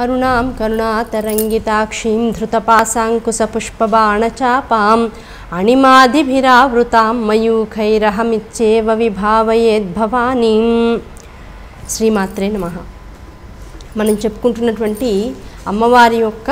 అరుణాం కరుణాతరంగితాక్షీం ధృతపాశాంకుశపుష్పబాణచాపాం అణిమాదిభిరావృతాం మయూఖైరహమిచ్చేవ విభావయేద్భవానీం శ్రీమాత్రే నమః మనం చెప్పుకుంటున్నటువంటి అమ్మవారి యొక్క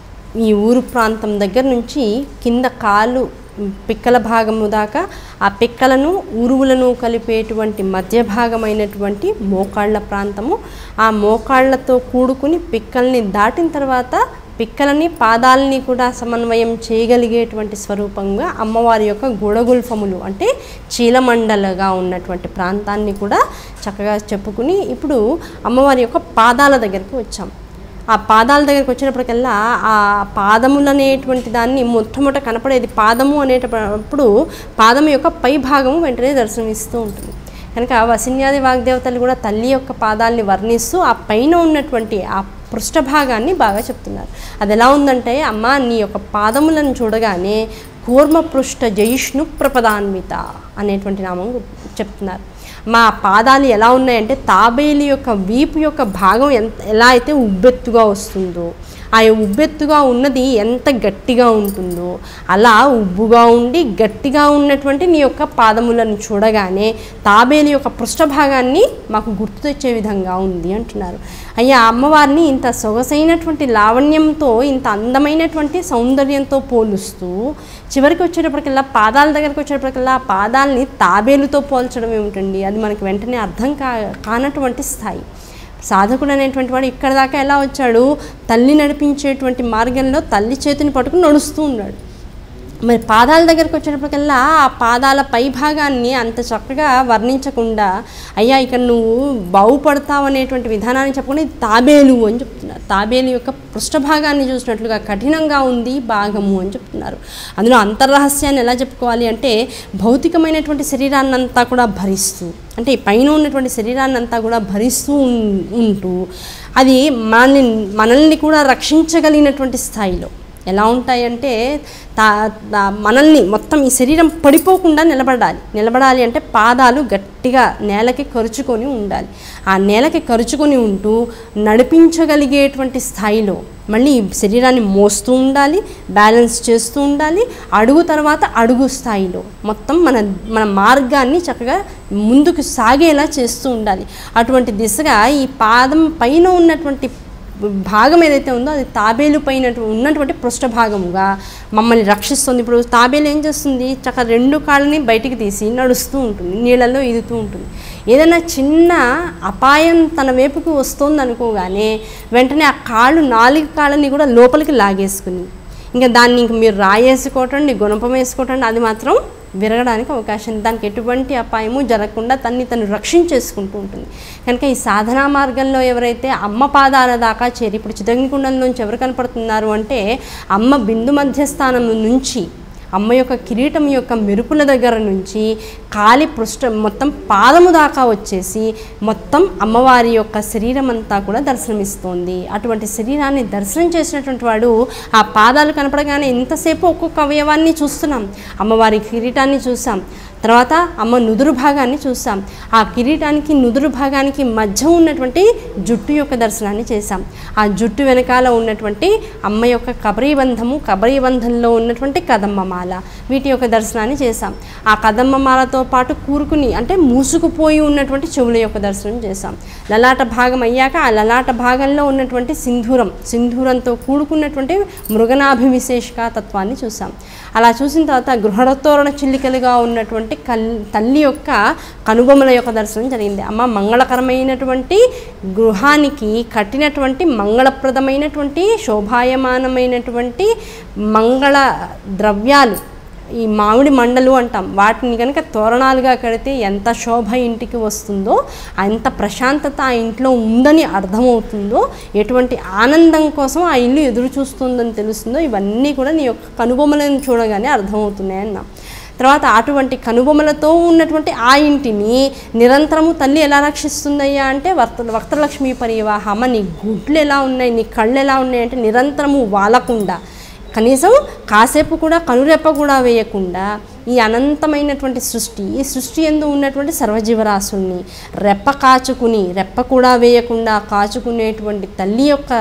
ఈ ఊరు ప్రాంతం దగ్గర నుంచి కింద కాలు పిక్కల భాగము దాకా ఆ పిక్కలను ఉరువులను కలిపేటువంటి మధ్య భాగమైనటువంటి మోకాళ్ళ ప్రాంతము ఆ మోకాళ్ళతో కూడుకుని పిక్కల్ని దాటిన తర్వాత పిక్కలని పాదాలని కూడా సమన్వయం చేయగలిగేటువంటి స్వరూపంగా అమ్మవారి యొక్క గుడగుల్ఫములు అంటే చీలమండలుగా ఉన్నటువంటి ప్రాంతాన్ని కూడా చక్కగా చెప్పుకుని ఇప్పుడు అమ్మవారి యొక్క పాదాల దగ్గరికి వచ్చాం ఆ పాదాల దగ్గరికి వచ్చినప్పటికల్లా ఆ పాదములు అనేటువంటి దాన్ని మొట్టమొదట కనపడేది పాదము అనేటప్పుడు పాదము యొక్క పై భాగము వెంటనే దర్శనమిస్తూ ఉంటుంది కనుక వసిన్యాది వాగ్దేవతలు కూడా తల్లి యొక్క పాదాలని వర్ణిస్తూ ఆ పైన ఉన్నటువంటి ఆ పృష్ఠభాగాన్ని బాగా చెప్తున్నారు అది ఎలా ఉందంటే అమ్మ నీ యొక్క పాదములను చూడగానే కూర్మ పృష్ఠ జయిష్ణు ప్రపదాన్విత అనేటువంటి నామం చెప్తున్నారు మా పాదాలు ఎలా ఉన్నాయంటే తాబేలు యొక్క వీపు యొక్క భాగం ఎంత ఎలా అయితే ఉబ్బెత్తుగా వస్తుందో ఆ ఉబ్బెత్తుగా ఉన్నది ఎంత గట్టిగా ఉంటుందో అలా ఉబ్బుగా ఉండి గట్టిగా ఉన్నటువంటి నీ యొక్క పాదములను చూడగానే తాబేలు యొక్క పృష్ఠభాగాన్ని మాకు గుర్తు తెచ్చే విధంగా ఉంది అంటున్నారు అయ్యా అమ్మవారిని ఇంత సొగసైనటువంటి లావణ్యంతో ఇంత అందమైనటువంటి సౌందర్యంతో పోలుస్తూ చివరికి వచ్చేటప్పటికల్లా పాదాల దగ్గరికి వచ్చేటప్పటికల్లా ఆ పాదాలని తాబేలుతో పోల్చడం ఏమిటండి అది మనకి వెంటనే అర్థం కా కానటువంటి స్థాయి సాధకుడు అనేటువంటి వాడు ఇక్కడ దాకా ఎలా వచ్చాడు తల్లి నడిపించేటువంటి మార్గంలో తల్లి చేతిని పట్టుకుని నడుస్తూ ఉన్నాడు మరి పాదాల దగ్గరకు వచ్చేటప్పటికల్లా ఆ పాదాల పై భాగాన్ని అంత చక్కగా వర్ణించకుండా అయ్యా ఇక్కడ నువ్వు బాగుపడతావు అనేటువంటి విధానాన్ని చెప్పుకుని తాబేలు అని చెప్తున్నారు తాబేలు యొక్క పృష్ఠభాగాన్ని చూసినట్లుగా కఠినంగా ఉంది భాగము అని చెప్తున్నారు అందులో అంతర్రహస్యాన్ని ఎలా చెప్పుకోవాలి అంటే భౌతికమైనటువంటి శరీరాన్ని అంతా కూడా భరిస్తూ అంటే ఈ పైన ఉన్నటువంటి శరీరాన్ని అంతా కూడా భరిస్తూ ఉన్- ఉంటూ అది మనల్ని మనల్ని కూడా రక్షించగలిగినటువంటి స్థాయిలో ఎలా ఉంటాయంటే తా తా- మనల్ని మొత్తం ఈ శరీరం పడిపోకుండా నిలబడాలి నిలబడాలి అంటే పాదాలు గట్టిగా నేలకి కరుచుకొని ఉండాలి ఆ నేలకి కరుచుకొని ఉంటూ నడిపించగలిగేటువంటి స్థాయిలో మళ్ళీ ఈ శరీరాన్ని మోస్తూ ఉండాలి బ్యాలెన్స్ చేస్తూ ఉండాలి అడుగు తర్వాత అడుగు స్థాయిలో మొత్తం మన మన మార్గాన్ని చక్కగా ముందుకు సాగేలా చేస్తూ ఉండాలి అటువంటి దిశగా ఈ పాదం పైన ఉన్నటువంటి భాగం ఏదైతే ఉందో అది తాబేలు పైన ఉన్నటువంటి పృష్ఠభాగముగా మమ్మల్ని రక్షిస్తుంది ఇప్పుడు తాబేలు ఏం చేస్తుంది చక్కగా రెండు కాళ్ళని బయటికి తీసి నడుస్తూ ఉంటుంది నీళ్ళల్లో ఈదుతూ ఉంటుంది ఏదైనా చిన్న అపాయం తన వైపుకు వస్తుంది అనుకోగానే వెంటనే ఆ కాళ్ళు నాలుగు కాళ్ళని కూడా లోపలికి లాగేసుకుని ఇంకా దాన్ని ఇంక మీరు రాయేసుకోవటండి గుణపం వేసుకోవటండి అది మాత్రం విరగడానికి అవకాశం ఉంది. దానికి ఎటువంటి అపాయము జరగకుండా తన్ని తను రక్షించేసుకుంటూ ఉంటుంది కనుక ఈ సాధనా మార్గంలో ఎవరైతే అమ్మ పాదాల దాకా చేరి ఇప్పుడు చిదంగుండంలోంచి ఎవరు కనపడుతున్నారు అంటే అమ్మ బిందు మధ్యస్థానం నుంచి అమ్మ యొక్క కిరీటం యొక్క మెరుపుల దగ్గర నుంచి కాలి పృష్ఠ మొత్తం పాదము దాకా వచ్చేసి మొత్తం అమ్మవారి యొక్క శరీరం అంతా కూడా దర్శనమిస్తోంది అటువంటి శరీరాన్ని దర్శనం చేసినటువంటి వాడు ఆ పాదాలు కనపడగానే ఇంతసేపు ఒక్కొక్క అవయవాన్ని చూస్తున్నాం అమ్మవారి కిరీటాన్ని చూసాం తర్వాత అమ్మ నుదురు భాగాన్ని చూసాం ఆ కిరీటానికి నుదురు భాగానికి మధ్య ఉన్నటువంటి జుట్టు యొక్క దర్శనాన్ని చేశాం ఆ జుట్టు వెనకాల ఉన్నటువంటి అమ్మ యొక్క కబరీబంధము కబరీబంధంలో ఉన్నటువంటి కదమ్మమాల వీటి యొక్క దర్శనాన్ని చేశాం ఆ కదమ్మమాలతో పాటు కూరుకుని అంటే మూసుకుపోయి ఉన్నటువంటి చెవుల యొక్క దర్శనం చేశాం లలాట భాగం అయ్యాక ఆ లలాట భాగంలో ఉన్నటువంటి సింధూరం సింధూరంతో కూడుకున్నటువంటి మృగనాభివిశేషక తత్వాన్ని చూసాం అలా చూసిన తర్వాత గృహతోరణ చిల్లికలుగా ఉన్నటువంటి కల్ తల్లి యొక్క కనుబొమ్మల యొక్క దర్శనం జరిగింది అమ్మ మంగళకరమైనటువంటి గృహానికి కట్టినటువంటి మంగళప్రదమైనటువంటి శోభాయమానమైనటువంటి మంగళ ద్రవ్యాలు ఈ మామిడి మండలు అంటాం వాటిని కనుక తోరణాలుగా కడితే ఎంత శోభ ఇంటికి వస్తుందో ఎంత ప్రశాంతత ఆ ఇంట్లో ఉందని అర్థమవుతుందో ఎటువంటి ఆనందం కోసం ఆ ఇల్లు ఎదురు చూస్తుందని తెలుస్తుందో ఇవన్నీ కూడా నీ యొక్క కనుబొమ్మలను చూడగానే అర్థమవుతున్నాయి అన్నాం తర్వాత అటువంటి కనుబొమ్మలతో ఉన్నటువంటి ఆ ఇంటిని నిరంతరము తల్లి ఎలా రక్షిస్తుందయ్యా అంటే వర్త వక్తలక్ష్మి పరివాహ అమ్మ నీ గుడ్లు ఎలా ఉన్నాయి నీ కళ్ళు ఎలా ఉన్నాయి అంటే నిరంతరము వాలకుండా కనీసం కాసేపు కూడా కనురెప్ప కూడా వేయకుండా ఈ అనంతమైనటువంటి సృష్టి ఈ సృష్టి ఎందు ఉన్నటువంటి సర్వజీవరాశుల్ని రెప్ప కాచుకుని రెప్ప కూడా వేయకుండా కాచుకునేటువంటి తల్లి యొక్క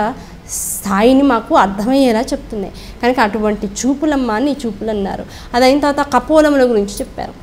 స్థాయిని మాకు అర్థమయ్యేలా చెప్తున్నాయి కనుక అటువంటి చూపులమ్మ నీ చూపులు అన్నారు అది అయిన తర్వాత కపోలముల గురించి చెప్పారు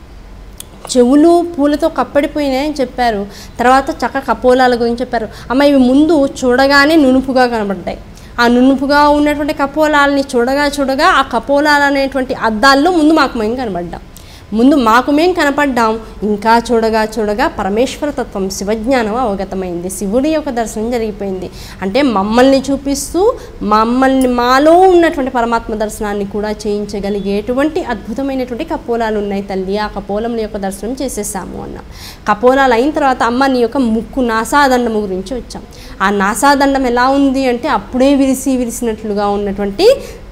చెవులు పూలతో కప్పడిపోయినాయని చెప్పారు తర్వాత చక్క కపోలాల గురించి చెప్పారు అమ్మ ఇవి ముందు చూడగానే నునుపుగా కనబడ్డాయి ఆ నునుపుగా ఉన్నటువంటి కపోలాలని చూడగా చూడగా ఆ కపోలాలు అనేటువంటి అద్దాల్లో ముందు మాకు మేము కనబడ్డాం ముందు మాకు మేము కనపడ్డాం ఇంకా చూడగా చూడగా పరమేశ్వర తత్వం శివజ్ఞానం అవగతమైంది శివుడి యొక్క దర్శనం జరిగిపోయింది అంటే మమ్మల్ని చూపిస్తూ మమ్మల్ని మాలో ఉన్నటువంటి పరమాత్మ దర్శనాన్ని కూడా చేయించగలిగేటువంటి అద్భుతమైనటువంటి కపోలాలు ఉన్నాయి తల్లి ఆ కపోలముల యొక్క దర్శనం చేసేసాము అన్నాం కపోలాలు అయిన తర్వాత అమ్మ నీ యొక్క ముక్కు నాసాదండము గురించి వచ్చాం ఆ నాసాదండం ఎలా ఉంది అంటే అప్పుడే విరిసి విరిసినట్లుగా ఉన్నటువంటి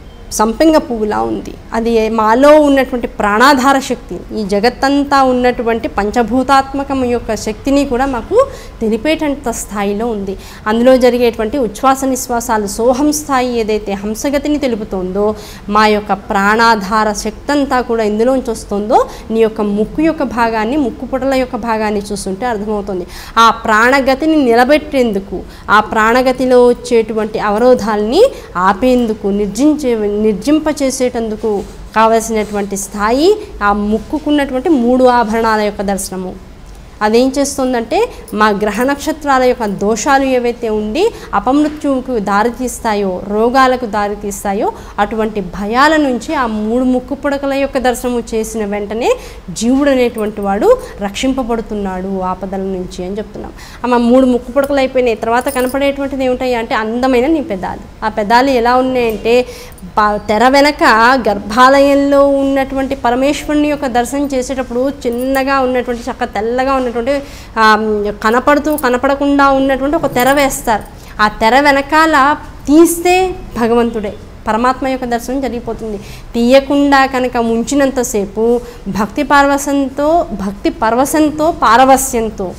సంపెంగ పువ్వులా ఉంది అది మాలో ఉన్నటువంటి ప్రాణాధార శక్తి ఈ జగత్తంతా ఉన్నటువంటి పంచభూతాత్మకం యొక్క శక్తిని కూడా మాకు తెలిపేటంత స్థాయిలో ఉంది అందులో జరిగేటువంటి ఉచ్ఛ్వాస నిశ్వాసాలు సోహం స్థాయి ఏదైతే హంసగతిని తెలుపుతోందో మా యొక్క ప్రాణాధార శక్తి అంతా కూడా ఇందులోంచి వస్తుందో నీ యొక్క ముక్కు యొక్క భాగాన్ని ముక్కు పుటల యొక్క భాగాన్ని చూస్తుంటే అర్థమవుతుంది ఆ ప్రాణగతిని నిలబెట్టేందుకు ఆ ప్రాణగతిలో వచ్చేటువంటి అవరోధాల్ని ఆపేందుకు నిర్జించే నిర్జింపచేసేటందుకు కావలసినటువంటి స్థాయి ఆ ముక్కుకున్నటువంటి మూడు ఆభరణాల యొక్క దర్శనము అదేం చేస్తుందంటే మా గ్రహ నక్షత్రాల యొక్క దోషాలు ఏవైతే ఉండి అపమృత్యువుకు దారితీస్తాయో రోగాలకు దారితీస్తాయో అటువంటి భయాల నుంచి ఆ మూడు ముక్కు పుడకల యొక్క దర్శనము చేసిన వెంటనే జీవుడు అనేటువంటి వాడు రక్షింపబడుతున్నాడు ఆపదల నుంచి అని చెప్తున్నాం అమ్మ మూడు ముక్కు పుడకలు అయిపోయినాయి తర్వాత కనపడేటువంటిది ఏమిటాయి అంటే అందమైన నీ పెదాలు ఆ పెదాలు ఎలా ఉన్నాయంటే ప- తెర వెనక గర్భాలయంలో ఉన్నటువంటి పరమేశ్వరుని యొక్క దర్శనం చేసేటప్పుడు చిన్నగా ఉన్నటువంటి చక్క తెల్లగా ఉన్నటువంటి ఆ, కనపడుతూ కనపడకుండా ఉన్నటువంటి ఒక తెర వేస్తారు ఆ తెర వెనకాల తీస్తే భగవంతుడే పరమాత్మ యొక్క దర్శనం జరిగిపోతుంది తీయకుండా కనుక ముంచినంతసేపు భక్తి పారవశంతో భక్తి పరవశంతో పారవస్యంతో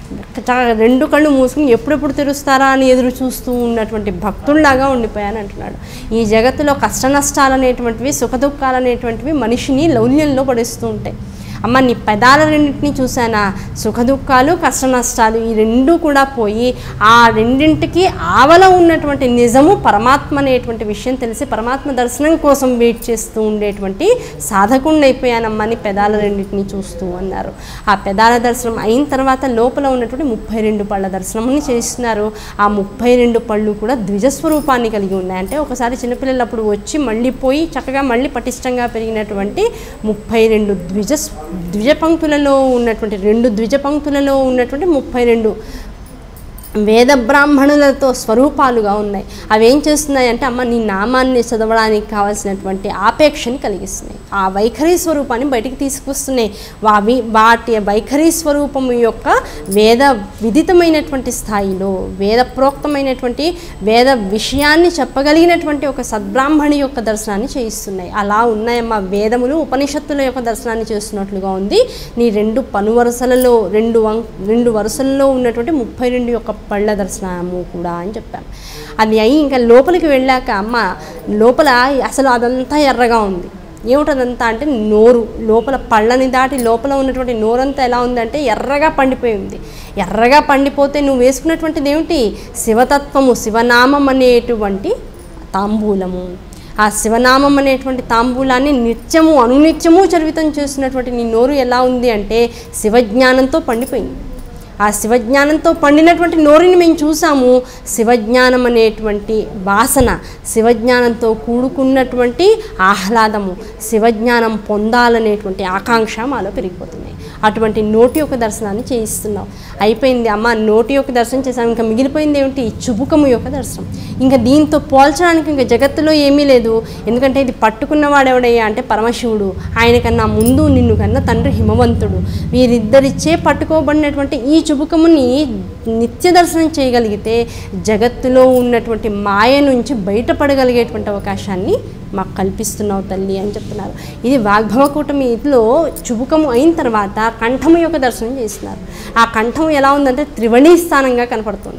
చ- రెండు కళ్ళు మూసుకుని ఎప్పుడెప్పుడు తెరుస్తారా అని ఎదురు చూస్తూ ఉన్నటువంటి భక్తుల్లాగా ఉండిపోయాను అంటున్నాడు ఈ జగత్తులో కష్ట నష్టాలు అనేటువంటివి సుఖ దుఃఖాలు అనేటువంటివి మనిషిని లౌల్యంలో పడేస్తూ ఉంటాయి అమ్మ నీ పెదాల రెండింటిని చూసానా సుఖ దుఃఖాలు కష్ట నష్టాలు ఈ రెండు కూడా పోయి ఆ రెండింటికి ఆవల ఉన్నటువంటి నిజము పరమాత్మ అనేటువంటి విషయం తెలిసి పరమాత్మ దర్శనం కోసం వెయిట్ చేస్తూ ఉండేటువంటి సాధకుండా అయిపోయానమ్మా అని పెదాల రెండింటిని చూస్తూ అన్నారు ఆ పెదాల దర్శనం అయిన తర్వాత లోపల ఉన్నటువంటి ముప్పై రెండు పళ్ళ దర్శనముని చేస్తున్నారు ఆ ముప్పై రెండు పళ్ళు కూడా ద్విజస్వరూపాన్ని కలిగి ఉన్నాయి అంటే ఒకసారి చిన్నపిల్లలప్పుడు వచ్చి మళ్ళీ పోయి చక్కగా మళ్ళీ పటిష్టంగా పెరిగినటువంటి ముప్పై రెండు ద్విజ ద్విజ పంక్తులలో ఉన్నటువంటి రెండు ద్విజ పంక్తులలో ఉన్నటువంటి ముప్పై రెండు వేద బ్రాహ్మణులతో స్వరూపాలుగా ఉన్నాయి అవి ఏం చేస్తున్నాయి అంటే అమ్మ నీ నామాన్ని చదవడానికి కావాల్సినటువంటి ఆపేక్షని కలిగిస్తున్నాయి ఆ వైఖరి స్వరూపాన్ని బయటికి తీసుకొస్తున్నాయి వావి వాటి వైఖరి స్వరూపం యొక్క వేద విదితమైనటువంటి స్థాయిలో వేద ప్రోక్తమైనటువంటి వేద విషయాన్ని చెప్పగలిగినటువంటి ఒక సద్బ్రాహ్మణి యొక్క దర్శనాన్ని చేయిస్తున్నాయి అలా ఉన్నాయమ్మా వేదములు ఉపనిషత్తుల యొక్క దర్శనాన్ని చేస్తున్నట్లుగా ఉంది నీ రెండు పను వరుసలలో రెండు వం రెండు వరుసల్లో ఉన్నటువంటి ముప్పై రెండు యొక్క పళ్ళ దర్శనము కూడా అని చెప్పాను అది అయి ఇంకా లోపలికి వెళ్ళాక అమ్మ లోపల అసలు అదంతా ఎర్రగా ఉంది ఏమిటదంతా అంటే నోరు లోపల పళ్ళని దాటి లోపల ఉన్నటువంటి నోరంతా ఎలా ఉందంటే ఎర్రగా పండిపోయి ఉంది ఎర్రగా పండిపోతే నువ్వు వేసుకున్నటువంటిది ఏమిటి శివతత్వము శివనామం అనేటువంటి తాంబూలము ఆ శివనామం అనేటువంటి తాంబూలాన్ని నిత్యము అనునిత్యము చరివితం చేస్తున్నటువంటి నీ నోరు ఎలా ఉంది అంటే శివజ్ఞానంతో పండిపోయింది ఆ శివజ్ఞానంతో పండినటువంటి నోరుని మేము చూసాము శివజ్ఞానం అనేటువంటి వాసన శివజ్ఞానంతో కూడుకున్నటువంటి ఆహ్లాదము శివజ్ఞానం పొందాలనేటువంటి ఆకాంక్ష మాలో పెరిగిపోతున్నాయి అటువంటి నోటి యొక్క దర్శనాన్ని చేయిస్తున్నాం అయిపోయింది అమ్మ నోటి యొక్క దర్శనం చేసాం ఇంకా మిగిలిపోయింది ఏమిటి చుబుకము యొక్క దర్శనం ఇంకా దీంతో పోల్చడానికి ఇంకా జగత్తులో ఏమీ లేదు ఎందుకంటే ఇది పట్టుకున్నవాడు ఎవడయ్యా అంటే పరమశివుడు ఆయన కన్నా ముందు నిన్ను కన్నా తండ్రి హిమవంతుడు వీరిద్దరిచ్చే పట్టుకోబడినటువంటి ఈ చుబుకముని నిత్య దర్శనం చేయగలిగితే జగత్తులో ఉన్నటువంటి మాయ నుంచి బయటపడగలిగేటువంటి అవకాశాన్ని మాకు కల్పిస్తున్నావు తల్లి అని చెప్తున్నారు ఇది వాగ్భవ కూటమిలో చుబుకము అయిన తర్వాత కంఠము యొక్క దర్శనం చేస్తున్నారు ఆ కంఠం ఎలా ఉందంటే త్రివణీ స్థానంగా కనపడుతుంది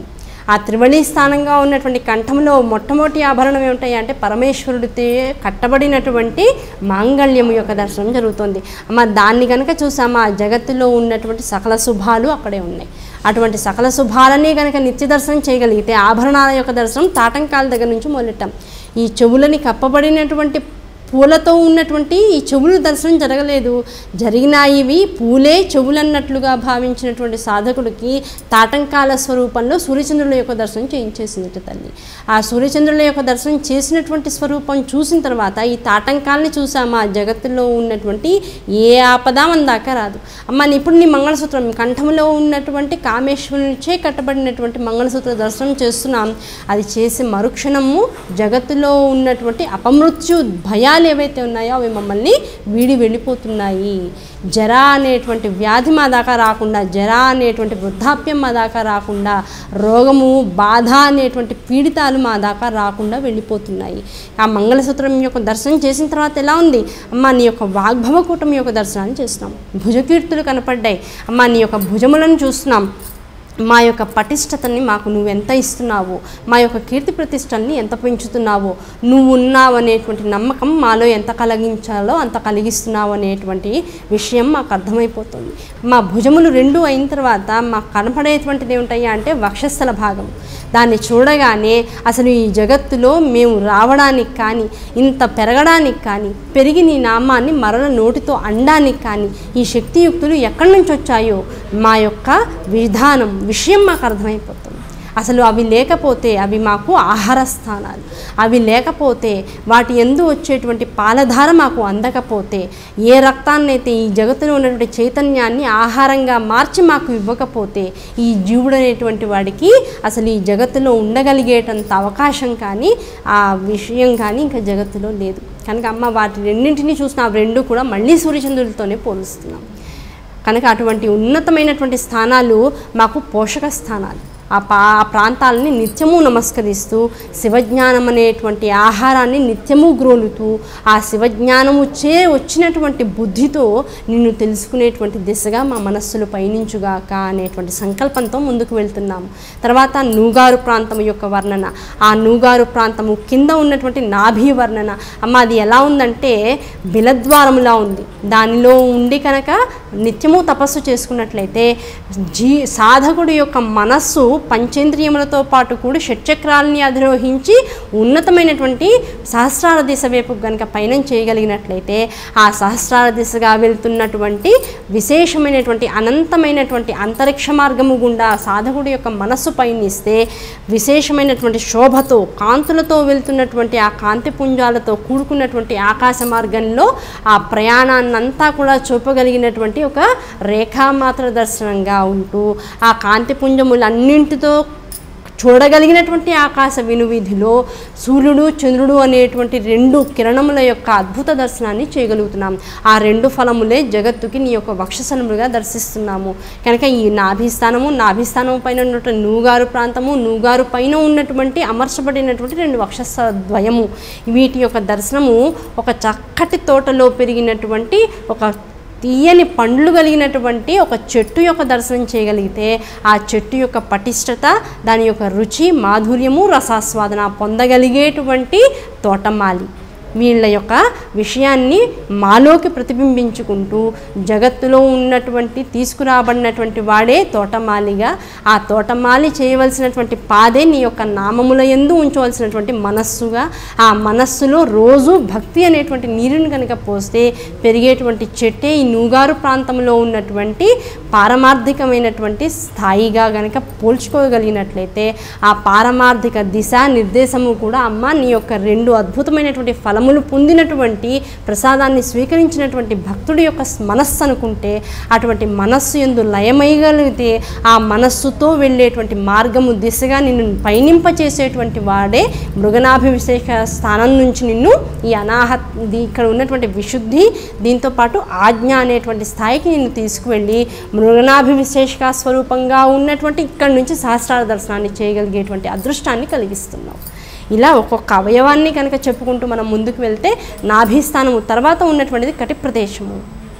ఆ త్రివళి స్థానంగా ఉన్నటువంటి కంఠంలో మొట్టమొదటి ఆభరణం ఏమిటాయి అంటే పరమేశ్వరుడితో కట్టబడినటువంటి మాంగళ్యము యొక్క దర్శనం జరుగుతుంది అమ్మ దాన్ని కనుక చూసామా జగత్తులో ఉన్నటువంటి సకల శుభాలు అక్కడే ఉన్నాయి అటువంటి సకల శుభాలని కనుక నిత్య దర్శనం చేయగలిగితే ఆభరణాల యొక్క దర్శనం తాటంకాల దగ్గర నుంచి మొదలెట్టాం ఈ చెవులని కప్పబడినటువంటి పూలతో ఉన్నటువంటి ఈ చెవులు దర్శనం జరగలేదు జరిగిన ఇవి పూలే చెవులన్నట్లుగా భావించినటువంటి సాధకుడికి తాటంకాల స్వరూపంలో సూర్యచంద్రుల యొక్క దర్శనం చేయించేసింది తల్లి ఆ సూర్యచంద్రుల యొక్క దర్శనం చేసినటువంటి స్వరూపం చూసిన తర్వాత ఈ తాటంకాలని చూసామా జగత్తులో ఉన్నటువంటి ఏ ఆపద మన దాకా రాదు అమ్మ నీ ఇప్పుడు నీ మంగళసూత్రం కంఠంలో ఉన్నటువంటి కామేశ్వరునిచే కట్టబడినటువంటి మంగళసూత్ర దర్శనం చేస్తున్నాం అది చేసి మరుక్షణము జగత్తులో ఉన్నటువంటి అపమృత్యు భయాలు ఏవైతే ఉన్నాయో అవి మమ్మల్ని వీడి వెళ్ళిపోతున్నాయి జరా అనేటువంటి వ్యాధి మా దాకా రాకుండా జరా అనేటువంటి వృద్ధాప్యం మా దాకా రాకుండా రోగము బాధ అనేటువంటి పీడితాలు మా దాకా రాకుండా వెళ్ళిపోతున్నాయి ఆ మంగళసూత్రం యొక్క దర్శనం చేసిన తర్వాత ఎలా ఉంది అమ్మ నీ యొక్క వాగ్భవ కూటమి యొక్క దర్శనాన్ని చేస్తున్నాం భుజకీర్తులు కనపడ్డాయి అమ్మ నీ యొక్క భుజములను చూస్తున్నాం మా యొక్క పటిష్టతని మాకు నువ్వు ఎంత ఇస్తున్నావు మా యొక్క కీర్తి ప్రతిష్టల్ని ఎంత పెంచుతున్నావో నువ్వు ఉన్నావు అనేటువంటి నమ్మకం మాలో ఎంత కలిగించాలో అంత కలిగిస్తున్నావు అనేటువంటి విషయం మాకు అర్థమైపోతుంది మా భుజములు రెండు అయిన తర్వాత మాకు కనపడేటువంటిది ఏమిటయ్యా అంటే వక్షస్థల భాగం దాన్ని చూడగానే అసలు ఈ జగత్తులో మేము రావడానికి కానీ ఇంత పెరగడానికి కానీ పెరిగి నీ నామాన్ని మరల నోటితో అనడానికి కానీ ఈ శక్తియుక్తులు ఎక్కడి నుంచి వచ్చాయో మా యొక్క విధానం విషయం మాకు అర్థమైపోతుంది అసలు అవి లేకపోతే అవి మాకు ఆహార స్థానాలు అవి లేకపోతే వాటి ఎందు వచ్చేటువంటి పాలధార మాకు అందకపోతే ఏ రక్తాన్నైతే ఈ జగత్తులో ఉన్నటువంటి చైతన్యాన్ని ఆహారంగా మార్చి మాకు ఇవ్వకపోతే ఈ జీవుడు అనేటువంటి వాడికి అసలు ఈ జగత్తులో ఉండగలిగేటంత అవకాశం కానీ ఆ విషయం కానీ ఇంకా జగత్తులో లేదు కనుక అమ్మ వాటి రెండింటినీ చూసిన ఆ రెండు కూడా మళ్ళీ సూర్యచంద్రులతోనే పోలుస్తున్నాం కనుక అటువంటి ఉన్నతమైనటువంటి స్థానాలు మాకు పోషక స్థానాలు ఆ పా ఆ ప్రాంతాలని నిత్యము నమస్కరిస్తూ శివజ్ఞానం అనేటువంటి ఆహారాన్ని నిత్యము గ్రోలుతూ ఆ శివజ్ఞానము చే వచ్చినటువంటి బుద్ధితో నిన్ను తెలుసుకునేటువంటి దిశగా మా మనస్సులు పయనించుగాక అనేటువంటి సంకల్పంతో ముందుకు వెళ్తున్నాము తర్వాత నూగారు ప్రాంతం యొక్క వర్ణన ఆ నూగారు ప్రాంతము కింద ఉన్నటువంటి నాభి వర్ణన అమ్మ అది ఎలా ఉందంటే బిలద్వారములా ఉంది దానిలో ఉండి కనుక నిత్యము తపస్సు చేసుకున్నట్లయితే జీ సాధకుడి యొక్క మనస్సు పంచేంద్రియములతో పాటు కూడా షట్చక్రాలని అధిరోహించి ఉన్నతమైనటువంటి సహస్రార దిశ వైపు కనుక పయనం చేయగలిగినట్లయితే ఆ సహస్రార దిశగా వెళ్తున్నటువంటి విశేషమైనటువంటి అనంతమైనటువంటి అంతరిక్ష మార్గము గుండా సాధకుడి యొక్క మనస్సు పయనిస్తే విశేషమైనటువంటి శోభతో కాంతులతో వెళ్తున్నటువంటి ఆ కాంతి పుంజాలతో కూడుకున్నటువంటి ఆకాశ మార్గంలో ఆ ప్రయాణాన్నంతా కూడా చూపగలిగినటువంటి ఒక రేఖామాత్ర దర్శనంగా ఉంటూ ఆ కాంతి పుంజములన్నింటితో చూడగలిగినటువంటి ఆకాశ వినువీధిలో సూర్యుడు చంద్రుడు అనేటువంటి రెండు కిరణముల యొక్క అద్భుత దర్శనాన్ని చేయగలుగుతున్నాం ఆ రెండు ఫలములే జగత్తుకి నీ యొక్క వక్షస్థలములుగా దర్శిస్తున్నాము కనుక ఈ నాభిస్థానము నాభిస్థానం పైన ఉన్నటువంటి నూగారు ప్రాంతము నూగారు పైన ఉన్నటువంటి అమర్చబడినటువంటి రెండు వక్షస్థ ద్వయము వీటి యొక్క దర్శనము ఒక చక్కటి తోటలో పెరిగినటువంటి ఒక తీయని పండ్లు కలిగినటువంటి ఒక చెట్టు యొక్క దర్శనం చేయగలిగితే ఆ చెట్టు యొక్క పటిష్టత దాని యొక్క రుచి మాధుర్యము రసాస్వాదన పొందగలిగేటువంటి తోటమాలి వీళ్ళ యొక్క విషయాన్ని మాలోకి ప్రతిబింబించుకుంటూ జగత్తులో ఉన్నటువంటి తీసుకురాబడినటువంటి వాడే తోటమాలిగా ఆ తోటమాలి చేయవలసినటువంటి పాదే నీ యొక్క నామముల ఎందు ఉంచవలసినటువంటి మనస్సుగా ఆ మనస్సులో రోజు భక్తి అనేటువంటి నీరుని కనుక పోస్తే పెరిగేటువంటి చెట్టే ఈ నూగారు ప్రాంతంలో ఉన్నటువంటి పారమార్థికమైనటువంటి స్థాయిగా గనక పోల్చుకోగలిగినట్లయితే ఆ పారమార్థిక దిశ నిర్దేశము కూడా అమ్మ నీ యొక్క రెండు అద్భుతమైనటువంటి ఫలములు పొందినటువంటి ప్రసాదాన్ని స్వీకరించినటువంటి భక్తుడి యొక్క మనస్సు అనుకుంటే అటువంటి మనస్సు ఎందు లయమయగలిగితే ఆ మనస్సుతో వెళ్ళేటువంటి మార్గము దిశగా నిన్ను పయనింపచేసేటువంటి వాడే మృగనాభిషేక స్థానం నుంచి నిన్ను ఈ అనాహ ఇది ఇక్కడ ఉన్నటువంటి విశుద్ధి దీంతో పాటు ఆజ్ఞ అనేటువంటి స్థాయికి నిన్ను తీసుకువెళ్ళి మృగనాభివిశేషక స్వరూపంగా ఉన్నటువంటి ఇక్కడి నుంచి సహస్రార దర్శనాన్ని చేయగలిగేటువంటి అదృష్టాన్ని కలిగిస్తున్నావు ఇలా ఒక్కొక్క అవయవాన్ని కనుక చెప్పుకుంటూ మనం ముందుకు వెళ్తే నాభిస్థానము తర్వాత ఉన్నటువంటిది కటి ప్రదేశము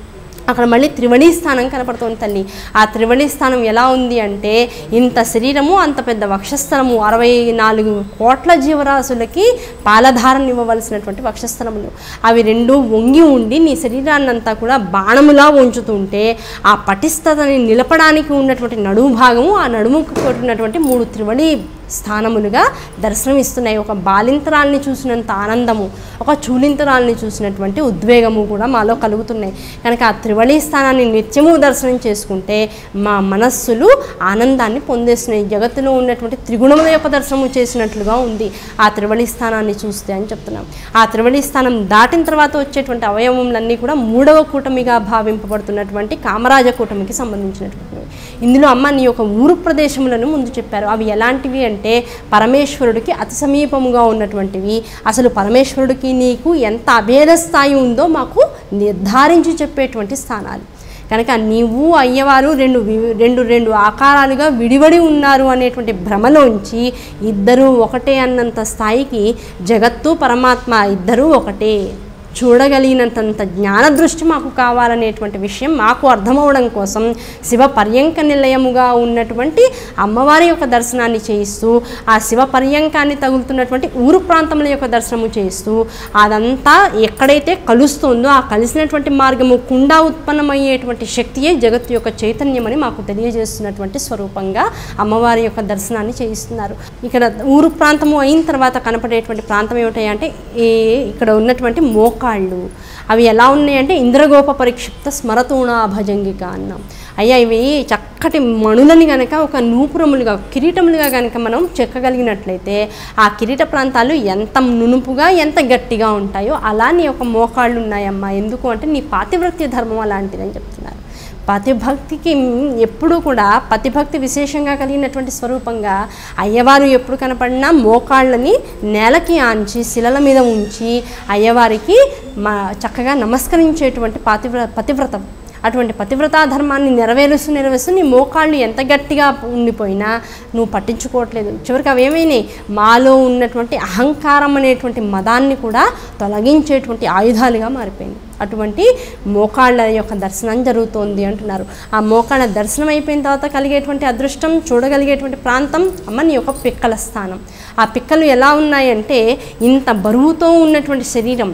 అక్కడ మళ్ళీ త్రివణీ స్థానం కనపడుతుంది తల్లి ఆ త్రివణీ స్థానం ఎలా ఉంది అంటే ఇంత శరీరము అంత పెద్ద వక్షస్థలము అరవై నాలుగు కోట్ల జీవరాశులకి పాలధారణ ఇవ్వవలసినటువంటి వక్షస్థలములు అవి రెండు వంగి ఉండి నీ శరీరాన్ని అంతా కూడా బాణములా ఉంచుతుంటే ఆ పటిష్టతని నిలపడానికి ఉన్నటువంటి నడుము భాగము ఆ నడుముకు కొట్టినటువంటి మూడు త్రివణి స్థానములుగా దర్శనమిస్తున్నాయి ఒక బాలింతరాల్ని చూసినంత ఆనందము ఒక చూలింతరాల్ని చూసినటువంటి ఉద్వేగము కూడా మాలో కలుగుతున్నాయి కనుక ఆ త్రివళి స్థానాన్ని నిత్యము దర్శనం చేసుకుంటే మా మనస్సులు ఆనందాన్ని పొందేస్తున్నాయి జగత్తులో ఉన్నటువంటి త్రిగుణముల యొక్క దర్శనము చేసినట్లుగా ఉంది ఆ త్రివళి స్థానాన్ని చూస్తే అని చెప్తున్నాం ఆ త్రివళి స్థానం దాటిన తర్వాత వచ్చేటువంటి అవయవములన్నీ కూడా మూడవ కూటమిగా భావింపబడుతున్నటువంటి కామరాజ కూటమికి సంబంధించినటువంటివి ఇందులో అమ్మ నీ యొక్క ఊరు ప్రదేశములను ముందు చెప్పారు అవి ఎలాంటివి అంటే పరమేశ్వరుడికి అతి సమీపముగా ఉన్నటువంటివి అసలు పరమేశ్వరుడికి నీకు ఎంత అభేద స్థాయి ఉందో మాకు నిర్ధారించి చెప్పేటువంటి స్థానాలు కనుక నీవు అయ్యవారు రెండు వి- రెండు రెండు ఆకారాలుగా విడివడి ఉన్నారు అనేటువంటి భ్రమలోంచి ఇద్దరూ ఒకటే అన్నంత స్థాయికి జగత్తు పరమాత్మ ఇద్దరూ ఒకటే చూడగలిగినంత జ్ఞాన దృష్టి మాకు కావాలనేటువంటి విషయం మాకు అర్థమవడం కోసం శివ పర్యంక నిలయముగా ఉన్నటువంటి అమ్మవారి యొక్క దర్శనాన్ని చేయిస్తూ ఆ శివ పర్యంకాన్ని తగులుతున్నటువంటి ఊరు ప్రాంతముల యొక్క దర్శనము చేస్తూ అదంతా ఎక్కడైతే కలుస్తుందో ఆ కలిసినటువంటి మార్గము కుండా ఉత్పన్నమయ్యేటువంటి శక్తియే జగత్తు యొక్క చైతన్యమని మాకు తెలియజేస్తున్నటువంటి స్వరూపంగా అమ్మవారి యొక్క దర్శనాన్ని చేయిస్తున్నారు ఇక్కడ ఊరు ప్రాంతము అయిన తర్వాత కనపడేటువంటి ప్రాంతం ఏమిటాయంటే ఈ ఇక్కడ ఉన్నటువంటి మోకాళ్ళు అవి ఎలా ఉన్నాయంటే ఇంద్రగోప పరిక్షిప్త స్మరతూణా భజంగిక అన్నాం అయ్యా ఇవి చక్కటి మణులని గనక ఒక నూపురములుగా కిరీటములుగా కనుక మనం చెక్కగలిగినట్లయితే ఆ కిరీట ప్రాంతాలు ఎంత నునుపుగా ఎంత గట్టిగా ఉంటాయో అలా నీ యొక్క మోకాళ్ళు ఉన్నాయమ్మా ఎందుకు అంటే నీ పాతివ్రత్య ధర్మం అలాంటిదని చెప్తున్నారు పతిభక్తికి ఎప్పుడూ కూడా పతిభక్తి విశేషంగా కలిగినటువంటి స్వరూపంగా అయ్యవారు ఎప్పుడు కనపడినా మోకాళ్ళని నేలకి ఆంచి శిలల మీద ఉంచి అయ్యవారికి మా చక్కగా నమస్కరించేటువంటి పాతివ్ర పతివ్రతం అటువంటి పతివ్రతా ధర్మాన్ని నెరవేరుస్తూ నెరవేరుస్తూ నీ మోకాళ్ళు ఎంత గట్టిగా ఉండిపోయినా నువ్వు పట్టించుకోవట్లేదు చివరికి అవేమైనాయి మాలో ఉన్నటువంటి అహంకారం అనేటువంటి మదాన్ని కూడా తొలగించేటువంటి ఆయుధాలుగా మారిపోయింది అటువంటి మోకాళ్ళ యొక్క దర్శనం జరుగుతోంది అంటున్నారు ఆ మోకాళ్ళ దర్శనం అయిపోయిన తర్వాత కలిగేటువంటి అదృష్టం చూడగలిగేటువంటి ప్రాంతం అమ్మ నీ యొక్క పిక్కల స్థానం ఆ పిక్కలు ఎలా ఉన్నాయంటే ఇంత బరువుతో ఉన్నటువంటి శరీరం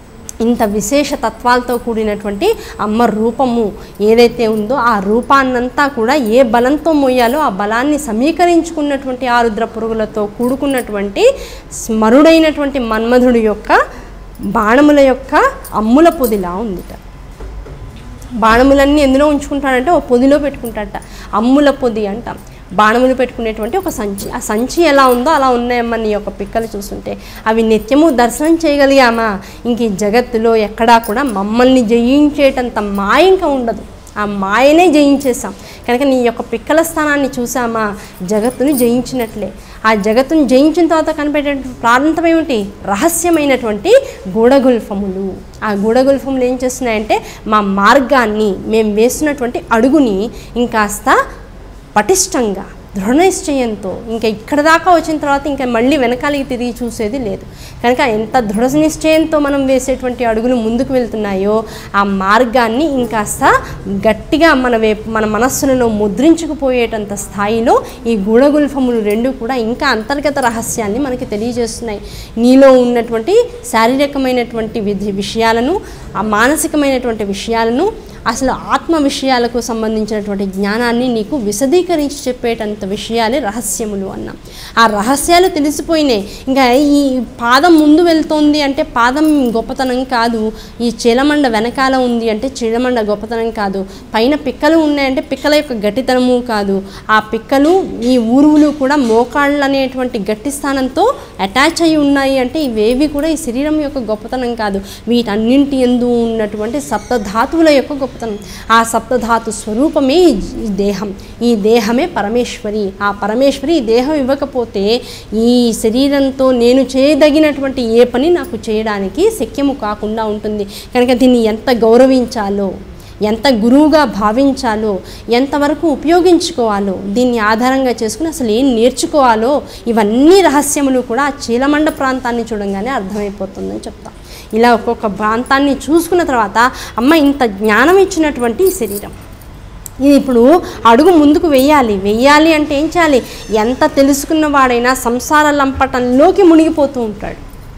ఇంత విశేష తత్వాలతో కూడినటువంటి అమ్మ రూపము ఏదైతే ఉందో ఆ రూపాన్నంతా కూడా ఏ బలంతో మోయాలో ఆ బలాన్ని సమీకరించుకున్నటువంటి ఆరుద్ర పురుగులతో కూడుకున్నటువంటి స్మరుడైనటువంటి మన్మధుడి యొక్క బాణముల యొక్క అమ్ముల పొదిలా ఉందిట బాణములన్నీ ఎందులో ఉంచుకుంటాడంటే ఓ పొదిలో పెట్టుకుంటాడట అమ్ముల పొది అంటాం బాణములు పెట్టుకునేటువంటి ఒక సంచి ఆ సంచి ఎలా ఉందో అలా ఉన్నాయమ్మా నీ యొక్క పిక్కలు చూస్తుంటే అవి నిత్యము దర్శనం చేయగలిగామా ఇంక ఈ జగత్తులో ఎక్కడా కూడా మమ్మల్ని జయించేటంత మాయ ఇంకా ఉండదు ఆ మాయనే జయించేసాం కనుక నీ యొక్క పిక్కల స్థానాన్ని చూసామా జగత్తుని జయించినట్లే ఆ జగత్తుని జయించిన తర్వాత కనిపెట్టే ప్రాంతం ఏమిటి రహస్యమైనటువంటి గూఢగుల్ఫములు ఆ గూఢగుల్ఫములు ఏం చేస్తున్నాయంటే మా మార్గాన్ని మేము వేస్తున్నటువంటి అడుగుని ఇంకాస్త పటిష్టంగా దృఢ నిశ్చయంతో ఇంకా ఇక్కడ దాకా వచ్చిన తర్వాత ఇంకా మళ్ళీ వెనకాలకి తిరిగి చూసేది లేదు కనుక ఎంత దృఢ నిశ్చయంతో మనం వేసేటువంటి అడుగులు ముందుకు వెళ్తున్నాయో ఆ మార్గాన్ని ఇంకాస్త గట్టిగా మన వే మన మనస్సులలో ముద్రించుకుపోయేటంత స్థాయిలో ఈ గూఢగుల్ఫములు రెండు కూడా ఇంకా అంతర్గత రహస్యాన్ని మనకి తెలియజేస్తున్నాయి నీలో ఉన్నటువంటి శారీరకమైనటువంటి విధి విషయాలను ఆ మానసికమైనటువంటి విషయాలను అసలు ఆత్మ విషయాలకు సంబంధించినటువంటి జ్ఞానాన్ని నీకు విశదీకరించి చెప్పేటంత విషయాలే రహస్యములు అన్నాం ఆ రహస్యాలు తెలిసిపోయినాయి ఇంకా ఈ పాదం ముందు వెళ్తోంది అంటే పాదం గొప్పతనం కాదు ఈ చీలమండ వెనకాల ఉంది అంటే చీలమండ గొప్పతనం కాదు పైన పిక్కలు ఉన్నాయంటే పిక్కల యొక్క గట్టితనము కాదు ఆ పిక్కలు ఈ ఊరువులు కూడా మోకాళ్ళు అనేటువంటి గట్టి స్థానంతో అటాచ్ అయి ఉన్నాయి అంటే ఇవేవి కూడా ఈ శరీరం యొక్క గొప్పతనం కాదు వీటన్నింటి ఎందు ఉన్నటువంటి సప్తధాతువుల యొక్క గొప్పతనం ఆ సప్తధాతు స్వరూపమే ఈ జీ- ఈ దేహం ఈ దేహమే పరమేశ్వరి ఆ పరమేశ్వరి ఈ దేహం ఇవ్వకపోతే ఈ శరీరంతో నేను చేయదగినటువంటి ఏ పని నాకు చేయడానికి శక్యము కాకుండా ఉంటుంది కనుక దీన్ని ఎంత గౌరవించాలో ఎంత గురువుగా భావించాలో ఎంతవరకు ఉపయోగించుకోవాలో దీన్ని ఆధారంగా చేసుకుని అసలు ఏం నేర్చుకోవాలో ఇవన్నీ రహస్యములు కూడా ఆ చీలమండ ప్రాంతాన్ని చూడంగానే అర్థమైపోతుందని చెప్తాం ఇలా ఒక్కొక్క ప్రాంతాన్ని చూసుకున్న తర్వాత అమ్మ ఇంత జ్ఞానం ఇచ్చినటువంటి ఈ శరీరం ఇది ఇప్పుడు అడుగు ముందుకు వెయ్యాలి వెయ్యాలి అంటే ఏం చేయాలి ఎంత తెలుసుకున్న వాడైనా సంసార లంపటంలోకి మునిగిపోతూ ఉంటాడు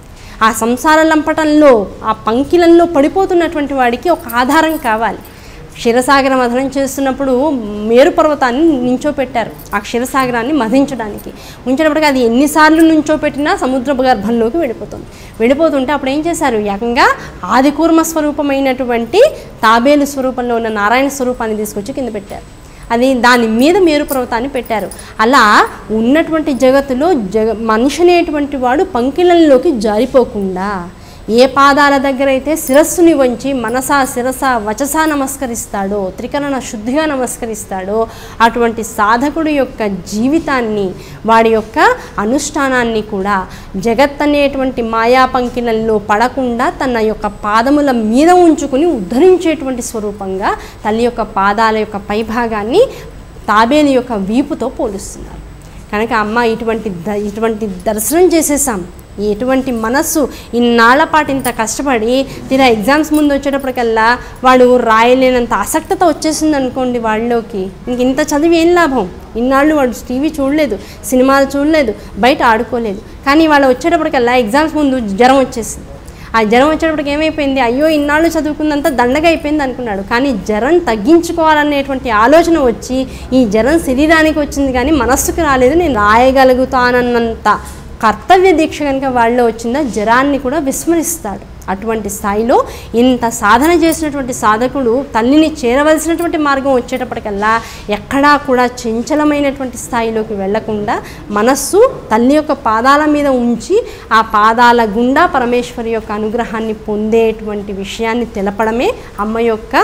ఆ సంసార లంపటంలో ఆ పంకిలంలో పడిపోతున్నటువంటి వాడికి ఒక ఆధారం కావాలి క్షీరసాగర మథనం చేస్తున్నప్పుడు మేరు పర్వతాన్ని నించోపెట్టారు ఆ క్షీరసాగరాన్ని మధించడానికి ఉంచేటప్పటికి అది ఎన్నిసార్లు నించోపెట్టినా సముద్ర గర్భంలోకి వెళ్ళిపోతుంది వెళ్ళిపోతుంటే అప్పుడు ఏం చేశారు ఏకంగా ఆదికూర్మ స్వరూపమైనటువంటి తాబేలు స్వరూపంలో ఉన్న నారాయణ స్వరూపాన్ని తీసుకొచ్చి కింద పెట్టారు అది దాని మీద మేరు పర్వతాన్ని పెట్టారు అలా ఉన్నటువంటి జగత్తులో జగ మనిషి అనేటువంటి వాడు పంకిలంలోకి జారిపోకుండా ఏ పాదాల దగ్గర అయితే శిరస్సుని వంచి మనసా శిరస వచసా నమస్కరిస్తాడో త్రికరణ శుద్ధిగా నమస్కరిస్తాడో అటువంటి సాధకుడి యొక్క జీవితాన్ని వాడి యొక్క అనుష్ఠానాన్ని కూడా జగత్ అనేటువంటి మాయా పంకిలంలో పడకుండా తన యొక్క పాదముల మీద ఉంచుకుని ఉద్ధరించేటువంటి స్వరూపంగా తల్లి యొక్క పాదాల యొక్క పైభాగాన్ని తాబేలు యొక్క వీపుతో పోలుస్తున్నారు కనుక అమ్మ ఇటువంటి ద ఇటువంటి దర్శనం చేసేసాం ఎటువంటి మనస్సు ఇన్నాళ్ల పాటు ఇంత కష్టపడి తీరా ఎగ్జామ్స్ ముందు వచ్చేటప్పటికల్లా వాడు రాయలేనంత ఆసక్తత వచ్చేసింది అనుకోండి వాళ్ళలోకి ఇంక ఇంత చదివి ఏం లాభం ఇన్నాళ్ళు వాడు టీవీ చూడలేదు సినిమాలు చూడలేదు బయట ఆడుకోలేదు కానీ వాళ్ళు వచ్చేటప్పటికల్లా ఎగ్జామ్స్ ముందు జ్వరం వచ్చేసింది ఆ జ్వరం వచ్చేటప్పటికి ఏమైపోయింది అయ్యో ఇన్నాళ్ళు చదువుకున్నంత దండగా అయిపోయింది అనుకున్నాడు కానీ జ్వరం తగ్గించుకోవాలనేటువంటి ఆలోచన వచ్చి ఈ జ్వరం శరీరానికి వచ్చింది కానీ మనస్సుకు రాలేదు నేను రాయగలుగుతానన్నంత కర్తవ్య దీక్ష కనుక వాళ్ళలో వచ్చిందో జ్వరాన్ని కూడా విస్మరిస్తాడు అటువంటి స్థాయిలో ఇంత సాధన చేసినటువంటి సాధకుడు తల్లిని చేరవలసినటువంటి మార్గం వచ్చేటప్పటికల్లా ఎక్కడా కూడా చంచలమైనటువంటి స్థాయిలోకి వెళ్లకుండా మనస్సు తల్లి యొక్క పాదాల మీద ఉంచి ఆ పాదాల గుండా పరమేశ్వరి యొక్క అనుగ్రహాన్ని పొందేటువంటి విషయాన్ని తెలపడమే అమ్మ యొక్క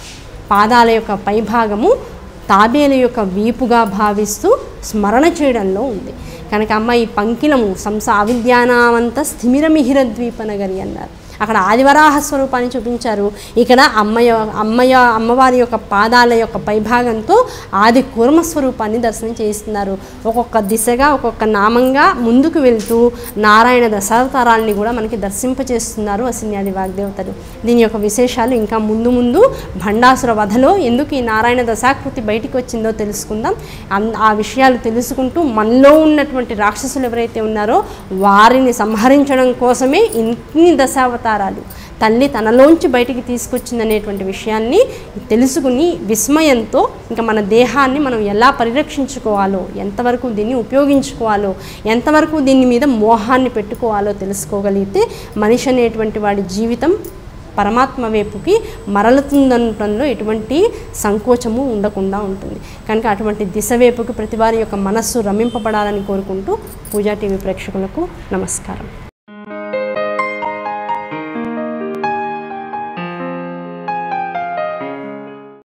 పాదాల యొక్క పైభాగము తాబేలు యొక్క వీపుగా భావిస్తూ స్మరణ చేయడంలో ఉంది కనుక అమ్మ ఈ పంకిలము సంస అవిద్యానామంత స్థిమిరమిహిర ద్వీపనగరి అన్నారు అక్కడ ఆదివరాహ స్వరూపాన్ని చూపించారు ఇక్కడ అమ్మయ అమ్మయ అమ్మవారి యొక్క పాదాల యొక్క పైభాగంతో ఆది కూర్మ స్వరూపాన్ని దర్శనం చేయిస్తున్నారు ఒక్కొక్క దిశగా ఒక్కొక్క నామంగా ముందుకు వెళ్తూ నారాయణ దశావతారాల్ని కూడా మనకి దర్శింపచేస్తున్నారు అసిన్యాది వాగ్దేవతలు దీని యొక్క విశేషాలు ఇంకా ముందు ముందు భండాసుర వధలో ఎందుకు ఈ నారాయణ దశాకృతి బయటికి వచ్చిందో తెలుసుకుందాం అన్- ఆ విషయాలు తెలుసుకుంటూ మనలో ఉన్నటువంటి రాక్షసులు ఎవరైతే ఉన్నారో వారిని సంహరించడం కోసమే ఇన్ని దశావతారాలు తల్లి తనలోంచి బయటికి తీసుకొచ్చిందనేటువంటి విషయాన్ని తెలుసుకుని విస్మయంతో ఇంకా మన దేహాన్ని మనం ఎలా పరిరక్షించుకోవాలో ఎంతవరకు దీన్ని ఉపయోగించుకోవాలో ఎంతవరకు దీని మీద మోహాన్ని పెట్టుకోవాలో తెలుసుకోగలిగితే మనిషి అనేటువంటి వాడి జీవితం పరమాత్మ వైపుకి మరలుతుందనటంలో ఎటువంటి సంకోచము ఉండకుండా ఉంటుంది కనుక అటువంటి దిశ వైపుకి ప్రతి వారి యొక్క మనస్సు రమింపబడాలని కోరుకుంటూ పూజా టీవీ ప్రేక్షకులకు నమస్కారం